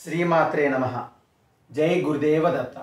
శ్రీమాత్రే నమ జై గురుదేవ దత్త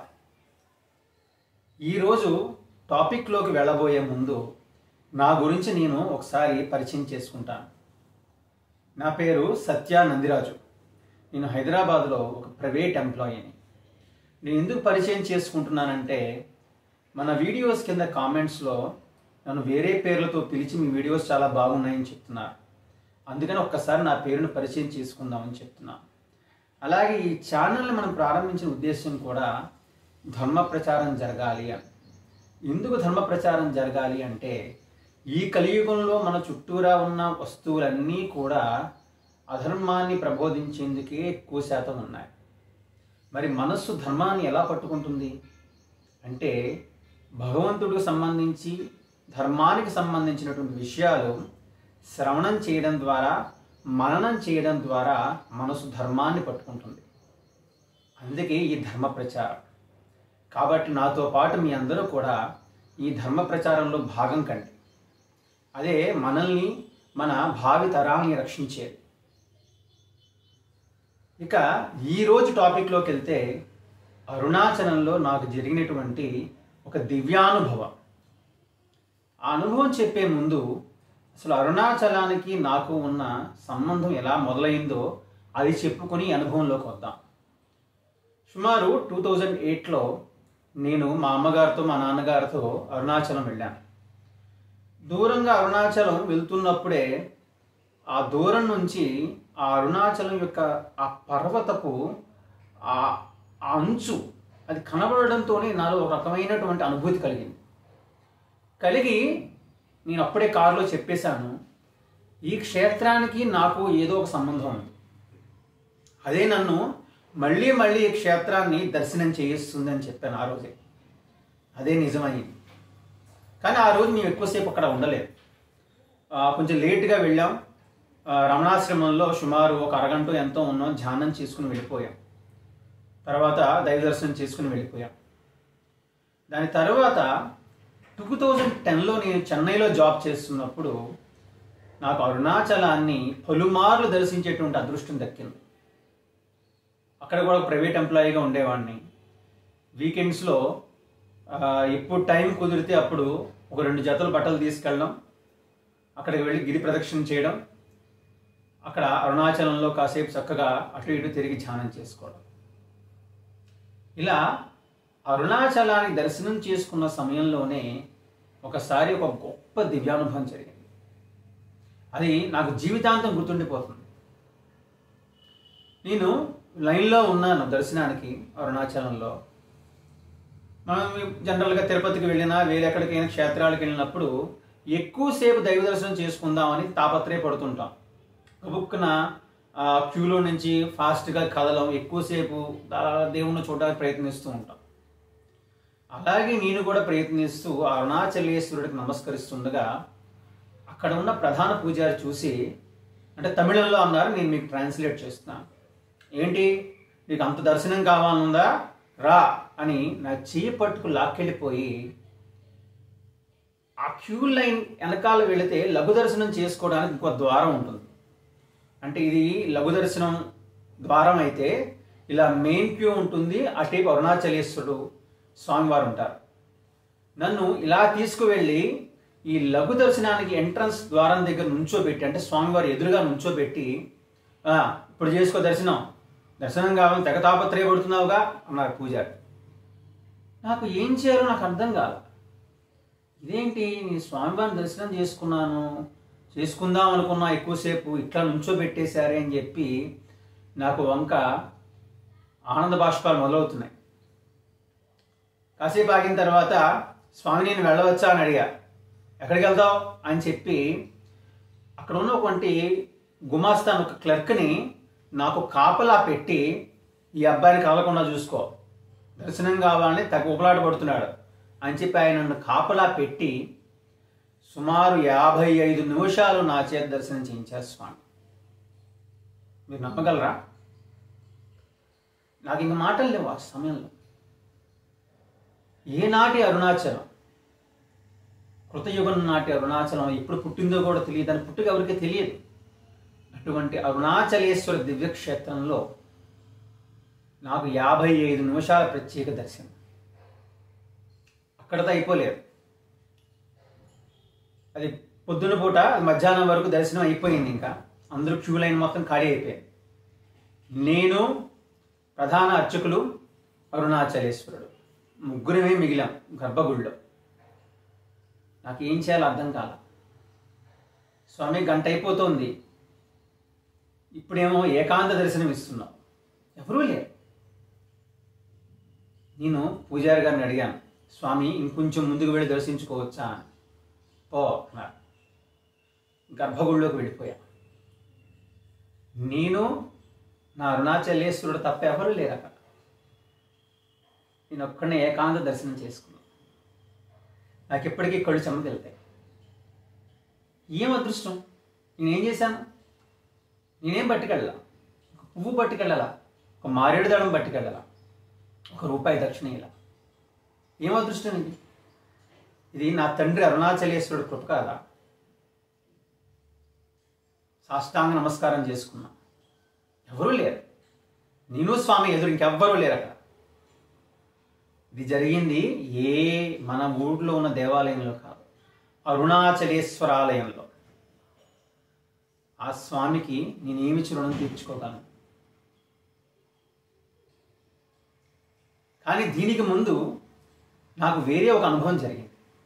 ఈరోజు టాపిక్లోకి వెళ్ళబోయే ముందు నా గురించి నేను ఒకసారి పరిచయం చేసుకుంటాను నా పేరు సత్య నందిరాజు నేను హైదరాబాద్లో ఒక ప్రైవేట్ ఎంప్లాయీని నేను ఎందుకు పరిచయం చేసుకుంటున్నానంటే మన వీడియోస్ కింద కామెంట్స్లో నన్ను వేరే పేర్లతో పిలిచి మీ వీడియోస్ చాలా బాగున్నాయని చెప్తున్నారు అందుకని ఒక్కసారి నా పేరును పరిచయం చేసుకుందామని చెప్తున్నాను అలాగే ఈ ఛానల్ని మనం ప్రారంభించిన ఉద్దేశం కూడా ధర్మ ప్రచారం జరగాలి అని ఎందుకు ధర్మ ప్రచారం జరగాలి అంటే ఈ కలియుగంలో మన చుట్టూరా ఉన్న వస్తువులన్నీ కూడా అధర్మాన్ని ప్రబోధించేందుకే ఎక్కువ శాతం ఉన్నాయి మరి మనస్సు ధర్మాన్ని ఎలా పట్టుకుంటుంది అంటే భగవంతుడికి సంబంధించి ధర్మానికి సంబంధించినటువంటి విషయాలు శ్రవణం చేయడం ద్వారా మననం చేయడం ద్వారా మనసు ధర్మాన్ని పట్టుకుంటుంది అందుకే ఈ ధర్మ ప్రచారం కాబట్టి నాతో పాటు మీ అందరూ కూడా ఈ ధర్మ ప్రచారంలో భాగం కండి అదే మనల్ని మన భావి తరాల్ని రక్షించేది ఇక ఈరోజు టాపిక్లోకి వెళ్తే అరుణాచలంలో నాకు జరిగినటువంటి ఒక దివ్యానుభవం ఆ అనుభవం చెప్పే ముందు అసలు అరుణాచలానికి నాకు ఉన్న సంబంధం ఎలా మొదలైందో అది చెప్పుకొని ఈ అనుభవంలోకి వద్దాం సుమారు టూ థౌజండ్ ఎయిట్లో నేను మా అమ్మగారితో మా నాన్నగారితో అరుణాచలం వెళ్ళాను దూరంగా అరుణాచలం వెళ్తున్నప్పుడే ఆ దూరం నుంచి ఆ అరుణాచలం యొక్క ఆ పర్వతపు ఆ ఆ అంచు అది కనబడడంతోనే నాలో ఒక రకమైనటువంటి అనుభూతి కలిగింది కలిగి నేను అప్పుడే కారులో చెప్పేశాను ఈ క్షేత్రానికి నాకు ఏదో ఒక సంబంధం ఉంది అదే నన్ను మళ్ళీ మళ్ళీ ఈ క్షేత్రాన్ని దర్శనం చేయిస్తుంది అని చెప్పాను ఆ రోజే అదే నిజమైంది కానీ ఆ రోజు మేము ఎక్కువసేపు అక్కడ ఉండలేదు ఆ, కొంచెం లేట్గా వెళ్ళాం ఆ, రమణాశ్రమంలో సుమారు ఒక అరగంట ఎంతో ఉన్నాం ధ్యానం చేసుకుని వెళ్ళిపోయాం తర్వాత దైవ దర్శనం చేసుకుని వెళ్ళిపోయాం దాని తర్వాత టూ థౌజండ్ టెన్లో నేను చెన్నైలో జాబ్ చేస్తున్నప్పుడు నాకు అరుణాచలాన్ని పలుమార్లు దర్శించేటువంటి అదృష్టం దక్కింది అక్కడ కూడా ఒక ప్రైవేట్ ఎంప్లాయీగా ఉండేవాడిని వీకెండ్స్లో ఆ, ఎప్పుడు టైం కుదిరితే అప్పుడు ఒక రెండు జతలు బట్టలు తీసుకెళ్ళడం అక్కడికి వెళ్ళి గిరి ప్రదక్షిణ చేయడం అక్కడ అరుణాచలంలో కాసేపు చక్కగా అటు ఇటు తిరిగి ధ్యానం చేసుకోవడం ఇలా అరుణాచలాన్ని దర్శనం చేసుకున్న సమయంలోనే ఒకసారి ఒక గొప్ప దివ్యానుభవం జరిగింది అది నాకు జీవితాంతం గుర్తుండిపోతుంది నేను లైన్లో ఉన్నాను దర్శనానికి అరుణాచలంలో మనం జనరల్గా తిరుపతికి వెళ్ళినా వేరే ఎక్కడికైనా క్షేత్రాలకు వెళ్ళినప్పుడు ఎక్కువసేపు దైవ దర్శనం చేసుకుందామని తాపత్రయపడుతుంటాం గబుక్కున ఆ క్యూలో నుంచి ఫాస్ట్గా కదలం ఎక్కువసేపు ఆ దేవుణ్ణి చూడడానికి ప్రయత్నిస్తూ ఉంటాం అలాగే నేను కూడా ప్రయత్నిస్తూ ఆ అరుణాచలేశ్వరుడికి నమస్కరిస్తుండగా అక్కడ ఉన్న ప్రధాన పూజారి చూసి అంటే తమిళంలో అన్నారు నేను మీకు ట్రాన్స్లేట్ చేస్తున్నాను ఏంటి నీకు అంత దర్శనం కావాలనుందా రా అని నా చెయ్యి పట్టుకు లాక్కెళ్ళిపోయి ఆ క్యూ లైన్ వెనకాల వెళితే లఘు దర్శనం చేసుకోవడానికి ఇంకో ద్వారం ఉంటుంది అంటే ఇది లఘు దర్శనం ద్వారం అయితే ఇలా మెయిన్ క్యూ ఉంటుంది అటేపు అరుణాచలేశ్వరుడు స్వామివారు ఉంటారు నన్ను ఇలా తీసుకువెళ్ళి ఈ లఘు దర్శనానికి ఎంట్రన్స్ ద్వారం దగ్గర నుంచోబెట్టి అంటే స్వామివారు ఎదురుగా నుంచోబెట్టి "ఆ, ఇప్పుడు చేసుకో దర్శనం దర్శనం కావాలని తెగ తాపత్రయపడుతున్నావుగా అన్నారు పూజారి నాకు ఏం చేయాలో నాకు అర్థం కాల ఇదేంటి నేను స్వామివారిని దర్శనం చేసుకున్నాను చేసుకుందాం అనుకున్నా ఎక్కువసేపు ఇట్లా నుంచోబెట్టేశారే అని చెప్పి నాకు వంక ఆనంద బాష్పాలు మొదలవుతున్నాయి కాసేపు ఆగిన తర్వాత స్వామి నేను వెళ్ళవచ్చా అని అడిగా ఎక్కడికి వెళ్తావు అని చెప్పి అక్కడ ఉన్నటువంటి గుమాస్తాన్ ఒక క్లర్క్ని నాకు కాపలా పెట్టి ఈ అబ్బాయిని కదలకుండా చూసుకో దర్శనం కావాలని తగ్గ ఉపలాట పడుతున్నాడు అని చెప్పి ఆయన నన్ను కాపలా పెట్టి సుమారు యాభై ఐదు నిమిషాలు నా చేత దర్శనం చేయించారు స్వామి మీరు నమ్మగలరా నాకు ఇంక మాటలు లేవు ఆ సమయంలో ఏనాటి అరుణాచలం కృతయుగం నాటి అరుణాచలం ఎప్పుడు పుట్టిందో కూడా తెలియదు దాని పుట్టుక ఎవరికి తెలియదు అటువంటి అరుణాచలేశ్వర దివ్యక్షేత్రంలో నాకు యాభై ఐదు నిమిషాల ప్రత్యేక దర్శనం అక్కడతో అయిపోలేదు అది పొద్దున పూట మధ్యాహ్నం వరకు దర్శనం అయిపోయింది ఇంకా అందరూ క్యూ లైన్ మొత్తం ఖాళీ అయిపోయింది నేను ప్రధాన అర్చకులు అరుణాచలేశ్వరుడు ముగ్గురమే మిగిలాం గర్భగుడిలో నాకు ఏం చేయాలో అర్థం కాల స్వామి గంట అయిపోతుంది ఇప్పుడేమో ఏకాంత దర్శనం ఇస్తున్నాం ఎవరూ లేరు నేను పూజారి గారిని అడిగాను స్వామి ఇంకొంచెం ముందుకు వెళ్ళి దర్శించుకోవచ్చా అని పో అన్నారు గర్భగుడిలోకి వెళ్ళిపోయా నేను నా అరుణాచలేశ్వరుడు తప్ప ఎవరు లేరు అక్కడ నేను ఒక్కడనే ఏకాంత దర్శనం చేసుకున్నాను నాకు ఎప్పటికీ కళ్ళు చెమ్మకెళ్తాయి ఏం అదృష్టం నేనేం చేశాను నేనేం పట్టుకెళ్ళాల ఒక పువ్వు పట్టుకెళ్ళాలా ఒక మారేడు దళం పట్టుకెళ్ళాలా ఒక రూపాయి దక్షిణ ఇలా ఏం అదృష్టం ఇది ఇది నా తండ్రి అరుణాచలేశ్వరుడు కృప కాదా సాష్టాంగ నమస్కారం చేసుకున్నా ఎవరూ లేరు నేను స్వామి ఎదురు ఇంకెవ్వరూ లేరు అక్కడ ఇది జరిగింది ఏ మన ఊర్లో ఉన్న దేవాలయంలో కాదు అరుణాచలేశ్వర ఆలయంలో ఆ స్వామికి నేనేమి రుణం తీర్చుకోగలను కానీ దీనికి ముందు నాకు వేరే ఒక అనుభవం జరిగింది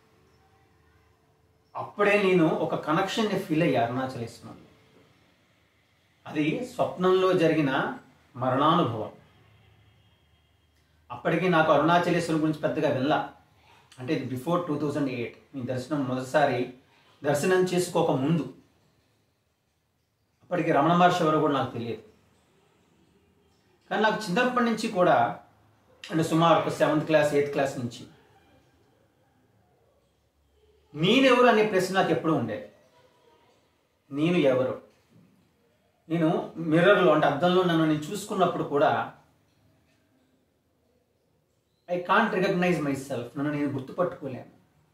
అప్పుడే నేను ఒక కనెక్షన్ని ఫీల్ అయ్యా అరుణాచలేశ్వరంలో అది స్వప్నంలో జరిగిన మరణానుభవం అప్పటికి నాకు అరుణాచలేశ్వరం గురించి పెద్దగా వెళ్ళా అంటే ఇది బిఫోర్ టూ థౌజండ్ ఎయిట్ మీ దర్శనం మొదటిసారి దర్శనం చేసుకోక ముందు అప్పటికి రమణ మహర్షి ఎవరో కూడా నాకు తెలియదు కానీ నాకు చిన్నప్పటి నుంచి కూడా అంటే సుమారు ఒక సెవెంత్ క్లాస్ ఎయిత్ క్లాస్ నుంచి నేనెవరు అనే ప్రశ్న నాకు ఎప్పుడూ ఉండేది నేను ఎవరు నేను మిర్రర్లో అంటే అద్దంలో నన్ను నేను చూసుకున్నప్పుడు కూడా I can't recognise myself నన్ను నేను గుర్తుపట్టుకోలేను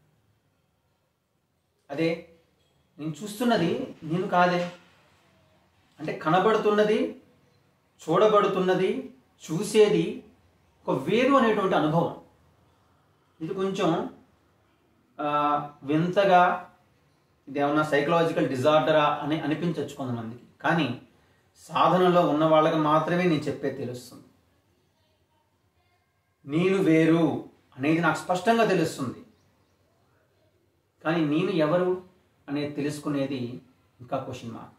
అదే నేను చూస్తున్నది నేను కాదే అంటే కనబడుతున్నది చూడబడుతున్నది చూసేది ఒక వేరు అనేటువంటి అనుభవం ఇది కొంచెం ఆ, వింతగా ఇది ఏమన్నా సైకలాజికల్ డిజార్డరా అని అనిపించవచ్చు కొంతమందికి కానీ సాధనలో ఉన్న వాళ్ళకి మాత్రమే నేను చెప్పేది తెలుస్తుంది నేను వేరు అనేది నాకు స్పష్టంగా తెలుస్తుంది కానీ నేను ఎవరు అనేది తెలుసుకునేది ఇంకా క్వశ్చన్ మార్క్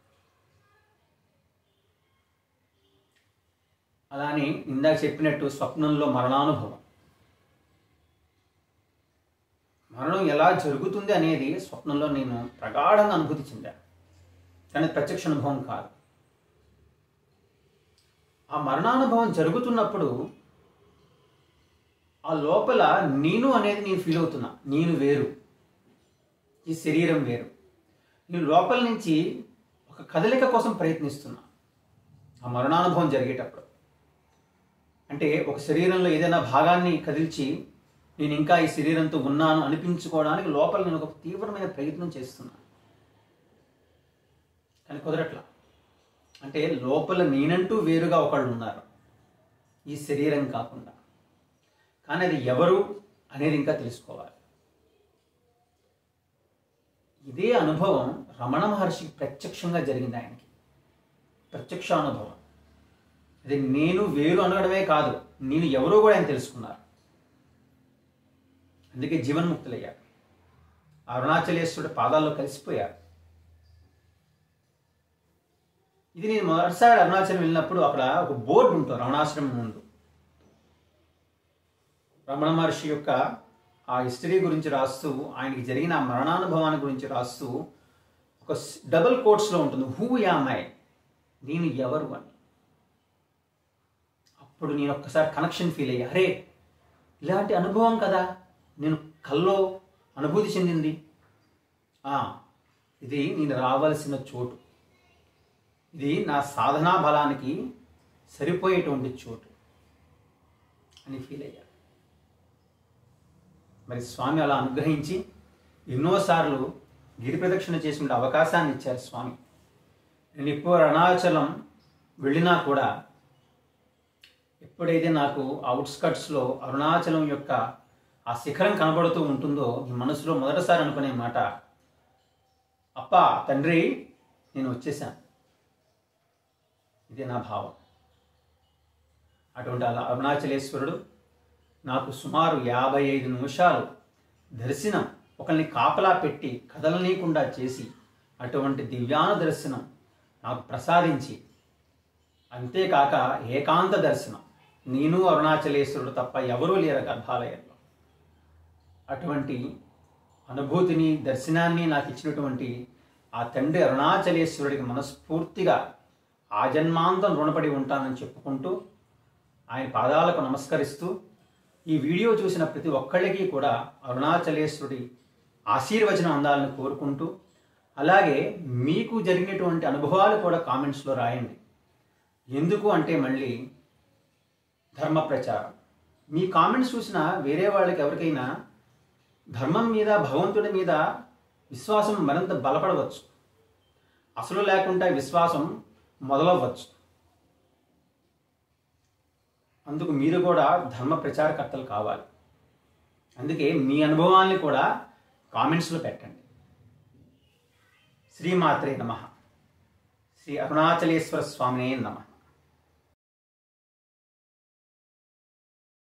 అలానే ఇందాక చెప్పినట్టు స్వప్నంలో మరణానుభవం మరణం ఎలా జరుగుతుంది అనేది స్వప్నంలో నేను ప్రగాఢంగా అనుభూతి చెందాను కానీ ప్రత్యక్ష అనుభవం కాదు ఆ మరణానుభవం జరుగుతున్నప్పుడు ఆ లోపల నేను అనేది నేను ఫీల్ అవుతున్నా నేను వేరు ఈ శరీరం వేరు నేను లోపల నుంచి ఒక కదలిక కోసం ప్రయత్నిస్తున్నా ఆ మరణానుభవం జరిగేటప్పుడు అంటే ఒక శరీరంలో ఏదైనా భాగాన్ని కదిల్చి నేను ఇంకా ఈ శరీరంతో ఉన్నాను అనిపించుకోవడానికి లోపల నేను ఒక తీవ్రమైన ప్రయత్నం చేస్తున్నాను కానీ కుదరట్లా అంటే లోపల నేనంటూ వేరుగా ఒకళ్ళు ఉన్నారు ఈ శరీరం కాకుండా కానీ అది ఎవరు అనేది ఇంకా తెలుసుకోవాలి ఇదే అనుభవం రమణ మహర్షికి ప్రత్యక్షంగా జరిగింది ఆయనకి ప్రత్యక్ష అనుభవం అది నేను వేరు అనడమే కాదు నేను ఎవరో కూడా ఆయన తెలుసుకున్నారు అందుకే జీవన్ముక్తులయ్యారు అరుణాచలేశ్వరుడి పాదాల్లో కలిసిపోయారు ఇది నేను మొదటిసారి అరుణాచలం వెళ్ళినప్పుడు అక్కడ ఒక బోర్డు ఉంటుంది రమణాశ్రమం ముందు రమణ మహర్షి యొక్క ఆ హిస్టరీ గురించి రాస్తూ ఆయనకి జరిగిన ఆ మరణానుభవాన్ని గురించి రాస్తూ ఒక డబుల్ కోట్స్లో ఉంటుంది హూ యామై నేను ఎవరు అని అప్పుడు నేను ఒక్కసారి కనెక్షన్ ఫీల్ అయ్యా అరే ఇలాంటి అనుభవం కదా నేను కల్లో అనుభూతి చెందింది ఆ, ఇది నేను రావాల్సిన చోటు ఇది నా సాధనా బలానికి సరిపోయేటువంటి చోటు అని ఫీల్ అయ్యా మరి స్వామి అలా అనుగ్రహించి ఎన్నోసార్లు గిరి ప్రదక్షిణ చేసుకునే అవకాశాన్ని ఇచ్చారు స్వామి నేను ఇప్పుడు అరుణాచలం వెళ్ళినా కూడా ఎప్పుడైతే నాకు అవుట్స్కట్స్లో అరుణాచలం యొక్క ఆ శిఖరం కనబడుతూ ఉంటుందో ఈ మనసులో మొదటిసారి అనుకునే మాట అప్ప తండ్రి నేను వచ్చేసాను ఇదే నా భావం అటువంటి అలా అరుణాచలేశ్వరుడు నాకు సుమారు యాభై ఐదు నిమిషాలు దర్శనం ఒకరిని కాపలా పెట్టి కదలనీయకుండా చేసి అటువంటి దివ్యాన దర్శనం నాకు ప్రసాదించి అంతేకాక ఏకాంత దర్శనం నేను అరుణాచలేశ్వరుడు తప్ప ఎవరూ లేరు గర్భాలయంలో అటువంటి అనుభూతిని దర్శనాన్ని నాకు ఇచ్చినటువంటి ఆ తండ్రి అరుణాచలేశ్వరుడికి మనస్ఫూర్తిగా ఆజన్మాంతం రుణపడి ఉంటానని చెప్పుకుంటూ ఆయన పాదాలకు నమస్కరిస్తూ ఈ వీడియో చూసిన ప్రతి ఒక్కళ్ళకి కూడా అరుణాచలేశ్వరుడి ఆశీర్వచనం అందాలని కోరుకుంటూ అలాగే మీకు జరిగినటువంటి అనుభవాలు కూడా కామెంట్స్లో రాయండి ఎందుకు అంటే మళ్ళీ ధర్మ ప్రచారం మీ కామెంట్స్ చూసిన వేరే వాళ్ళకి ఎవరికైనా ధర్మం మీద భగవంతుడి మీద విశ్వాసం మరింత బలపడవచ్చు అసలు లేకుండా విశ్వాసం మొదలవ్వచ్చు అందుకు మీరు కూడా ధర్మ ప్రచారకర్తలు కావాలి అందుకే మీ అనుభవాల్ని కూడా కామెంట్స్లో పెట్టండి శ్రీమాత్రే నమ శ్రీ అరుణాచలేశ్వర స్వామినే నమ